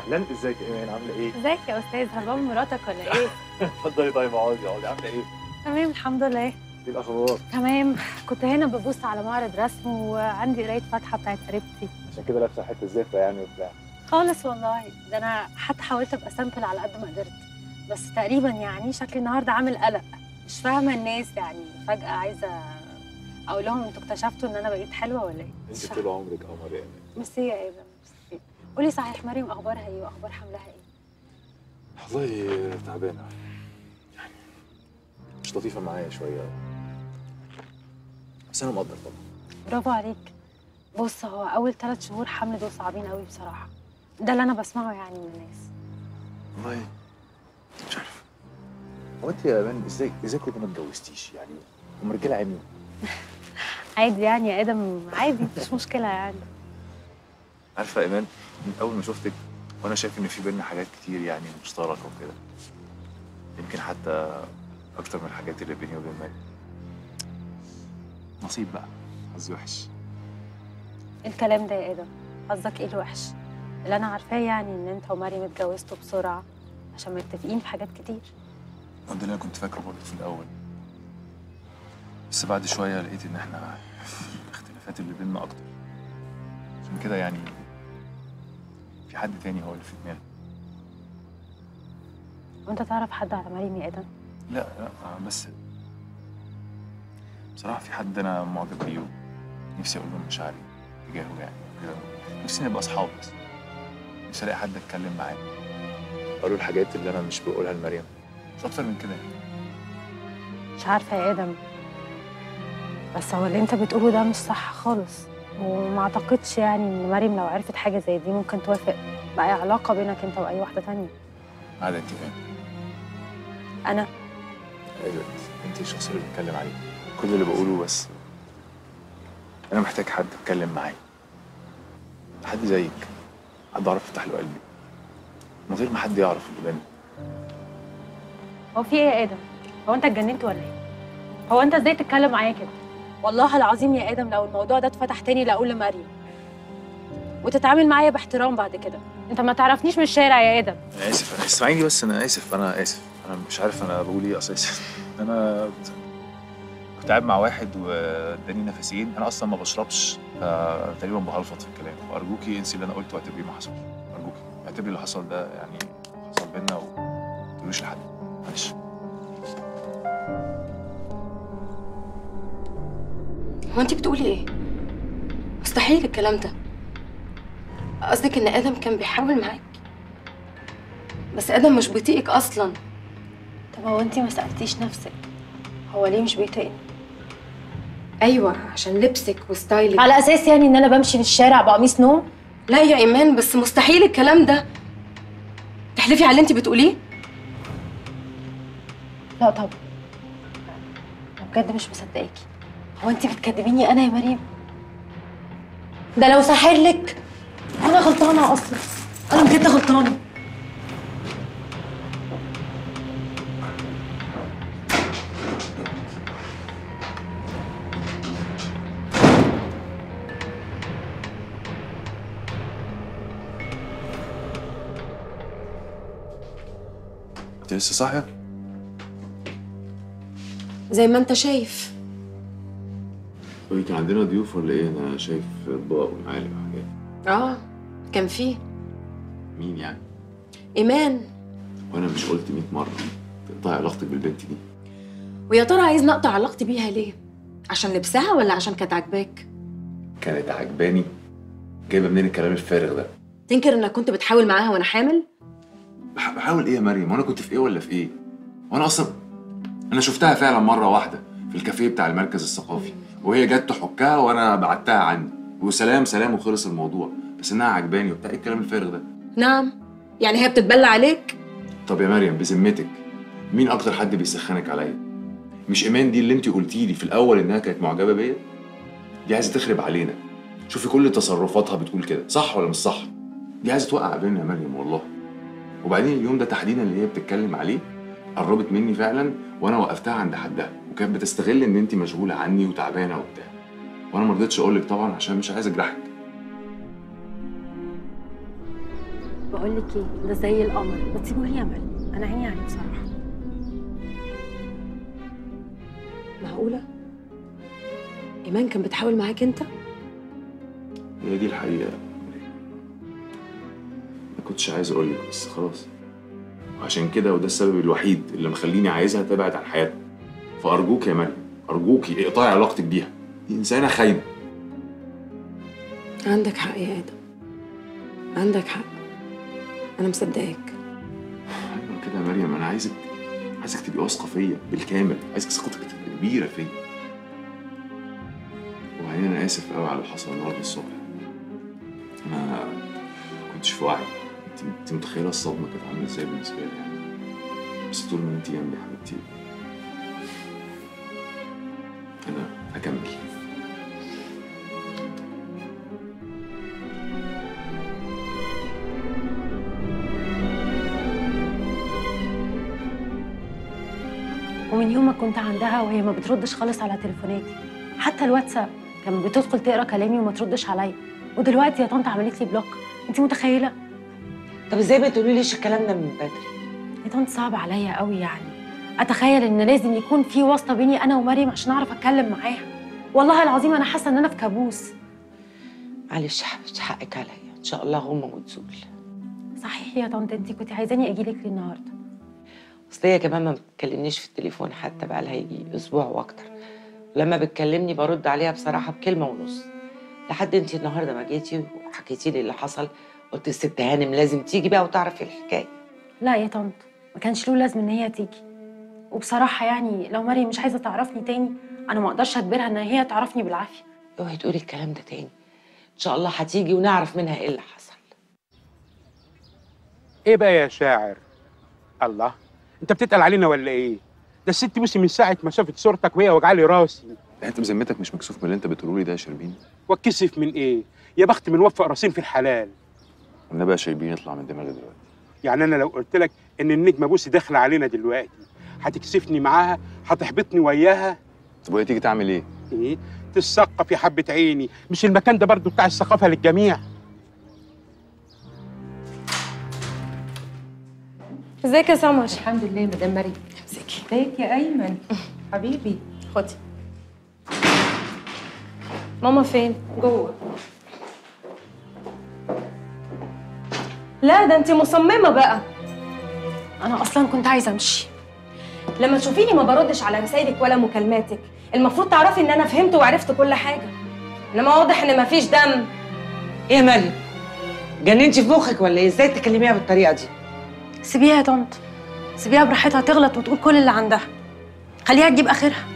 اهلا ازيك يا ايمان عامله ايه؟ ازيك يا استاذ هربان مراتك ولا ايه؟ اتفضلي طيب اقعدي اقعدي عامله ايه؟ تمام الحمد لله ايه الاخبار؟ تمام كنت هنا ببص على معرض رسم وعندي قرايه فاتحه بتاعت قريبتي عشان كده لابسه حته زفه يعني وبتاع خالص والله ده انا حتى حاولت ابقى سامبل على قد ما قدرت بس تقريبا يعني شكلي النهارده عامل قلق مش فاهمه الناس يعني فجاه عايزه اقول لهم انتوا اكتشفتوا ان انا بقيت حلوه ولا ايه؟ مش انت فاهمة. طول عمرك قمر يا ايمان ميرسي يا ادم ميرسي قولي صحيح مريم اخبارها ايه واخبار حملها ايه؟ والله تعبانه يعني مش لطيفه معايا شويه بس انا مقدر طبعا برافو عليك بص هو اول ثلاث شهور حمل دول صعبين قوي بصراحه ده اللي انا بسمعه يعني من الناس والله مش عارف هو انت يا ايمان ازاي ازاي كنت ما اتجوزتيش يعني هم رجاله عميوا عادي يعني يا ادم عادي مش مشكله يعني عارفه يا ايمان من اول ما شفتك وانا شايف ان في بينا حاجات كتير يعني مشتركه وكده يمكن حتى اكتر من الحاجات اللي بيني وبين مريم نصيب بقى حظي وحش إيه الكلام ده يا ادم قصدك ايه الوحش اللي انا عارفاه يعني ان انت ومريم اتجوزتوا بسرعه عشان متفقين في حاجات كتير ده اللي انا كنت فاكره برضه في الاول بس بعد شويه لقيت ان احنا الاختلافات اللي بيننا اكتر عشان كده يعني في حد تاني هو اللي في دماغي وانت تعرف حد على مريم يا ادم لا لا بس بصراحة في حد أنا معجب بيه نفسي أقول له مشاعري تجاهه يعني كده نفسي نبقى أصحاب بس نفسي ألاقي حد أتكلم معاه أقول له الحاجات اللي أنا مش بقولها لمريم مش أكتر من كده يعني مش عارفه يا ادم بس هو اللي انت بتقوله ده مش صح خالص وما اعتقدش يعني ان مريم لو عرفت حاجه زي دي ممكن توافق باي علاقه بينك انت واي واحده تانية عادة أنت فاهم انا أيوة أنت الشخص اللي بتكلم عليه كل اللي بقوله بس أنا محتاج حد أتكلم معاه حد زيك حد أعرف أفتح له قلبي من غير ما حد يعرف اللي بينا هو في ايه يا ادم هو انت اتجننت ولا ايه هو انت ازاي تتكلم معايا كده والله العظيم يا ادم لو الموضوع ده اتفتح تاني لاقول لمريم وتتعامل معايا باحترام بعد كده انت ما تعرفنيش من الشارع يا ادم انا اسف انا اسمعيني بس انا اسف انا اسف انا مش عارف انا بقول ايه اساسا انا كنت قاعد مع واحد واداني نفسين انا اصلا ما بشربش فتقريبا بهلفط في الكلام فارجوكي انسي اللي انا قلته واعتبريه ما حصلش ارجوكي اعتبري اللي حصل ده يعني حصل بينا وما تقولوش لحد معلش هو انت بتقولي ايه؟ مستحيل الكلام ده قصدك ان ادم كان بيحاول معاك بس ادم مش بيطيقك اصلا طب هو انت ما سالتيش نفسك هو ليه مش بيطيقني ايوه عشان لبسك وستايلك على اساس يعني ان انا بمشي في الشارع بقميص نوم لا يا ايمان بس مستحيل الكلام ده تحلفي على اللي انت بتقوليه لا طبعا انا بجد مش مصدقاكي هو انت بتكدبيني انا يا مريم ده لو ساحر لك انا غلطانه اصلا انا بجد غلطانه انت لسه صاحيه زي ما انت شايف قولي كان عندنا ضيوف ولا ايه؟ انا شايف اطباق ومعالق وحاجات اه كان فيه مين يعني؟ ايمان وانا مش قلت 100 مرة تقطعي علاقتك بالبنت دي ويا ترى عايز نقطع علاقتي بيها ليه عشان لبسها ولا عشان كانت عاجباك كانت عجباني جايبه منين الكلام الفارغ ده؟ تنكر انك كنت بتحاول معاها وانا حامل بح- بحاول ايه يا مريم؟ وانا كنت في ايه ولا في ايه؟ وانا اصلا انا شفتها فعلا مرة واحدة في الكافيه بتاع المركز الثقافي وهي جت تحكها وانا بعتها عني وسلام سلام وخلص الموضوع بس انها عجباني وبتاع ايه الكلام الفارغ ده؟ نعم يعني هي بتتبلى عليك طب يا مريم بذمتك مين اكتر حد بيسخنك عليا مش ايمان دي اللي انت قلتي لي في الاول انها كانت معجبه بيا دي عايزه تخرب علينا شوفي كل تصرفاتها بتقول كده صح ولا مش صح دي عايزه توقع بينا يا مريم والله وبعدين اليوم ده تحديدا اللي هي بتتكلم عليه قربت مني فعلا وانا وقفتها عند حدها وكانت بتستغل ان انت مشغوله عني وتعبانه وبتاع وانا ما رضيتش اقول لك طبعا عشان مش عايز اجرحك بقول لك ايه ده زي القمر ما تسيبوه يا مريم انا عيني عليه بصراحه معقولة؟ إيمان كان بتحاول معاك أنت؟ هي دي الحقيقة ما كنتش عايز أقول لك بس خلاص وعشان كده وده السبب الوحيد اللي مخليني عايزها تبعد عن حياتنا فأرجوك يا مريم أرجوكي اقطعي علاقتك بيها دي إنسانة خاينة عندك حق يا آدم عندك حق أنا مصدقاك أيوة كده يا مريم أنا عايزك عايزك تبقي واثقة فيا بالكامل عايزك ثقتك تبقى كبيرة فيا وبعدين أنا آسف قوي على اللي حصل النهاردة الصبح أنا ما كنتش في وعي أنت أنت متخيلة الصدمة كانت عاملة إزاي بالنسبة لي يعني بس طول ما أنت جنبي يا حبيبتي أنا هكمل ومن يوم ما كنت عندها وهي ما بتردش خالص على تليفوناتي حتى الواتساب كانت بتدخل تقرا كلامي وما تردش عليا ودلوقتي يا طنط عملت لي بلوك انت متخيله طب ازاي ما تقوليليش الكلام ده من بدري يا طنط صعب عليا قوي يعني اتخيل ان لازم يكون في واسطه بيني انا ومريم عشان اعرف اتكلم معاها والله العظيم انا حاسه ان انا في كابوس معلش يا حبيبتي حقك عليا ان شاء الله غمه وتزول صحيح يا طنط انت كنت عايزاني اجي لك ليه النهارده اصل هي كمان ما بتكلمنيش في التليفون حتى بقى لها يجي اسبوع واكتر لما بتكلمني برد عليها بصراحه بكلمه ونص لحد انت النهارده ما جيتي وحكيتي لي اللي حصل قلت الست هانم لازم تيجي بقى وتعرف ايه الحكايه لا يا طنط ما كانش له لازم ان هي تيجي وبصراحه يعني لو مريم مش عايزه تعرفني تاني انا ما اقدرش اجبرها ان هي تعرفني بالعافيه اوعي تقولي الكلام ده تاني ان شاء الله هتيجي ونعرف منها ايه اللي حصل ايه بقى يا شاعر الله انت بتتقل علينا ولا ايه ده الست بوسي من ساعه ما شافت صورتك وهي وجعلي راسي انت بذمتك مش مكسوف من اللي انت بتقوله لي ده يا شربين واتكسف من ايه يا بخت من وفق راسين في الحلال والنبي يا شربين يطلع من دماغي دلوقتي يعني انا لو قلت لك ان النجمه بوسي داخله علينا دلوقتي هتكسفني معاها هتحبطني وياها طب وهي تيجي تعمل ايه ايه تثقف يا حبه عيني مش المكان ده برضو بتاع الثقافه للجميع ازيك يا سمر الحمد لله مدام مريم امسكي ازيك يا ايمن حبيبي خدي ماما فين؟ جوه لا ده انت مصممة بقى انا اصلا كنت عايزه امشي لما تشوفيني ما بردش على رسايلك ولا مكالماتك المفروض تعرفي ان انا فهمت وعرفت كل حاجة انما واضح ان مفيش دم ايه يا مريم جننتي في مخك ولا ايه ازاي تكلميها بالطريقه دي سيبيها يا طنط سيبيها براحتها تغلط وتقول كل اللي عندها خليها تجيب اخرها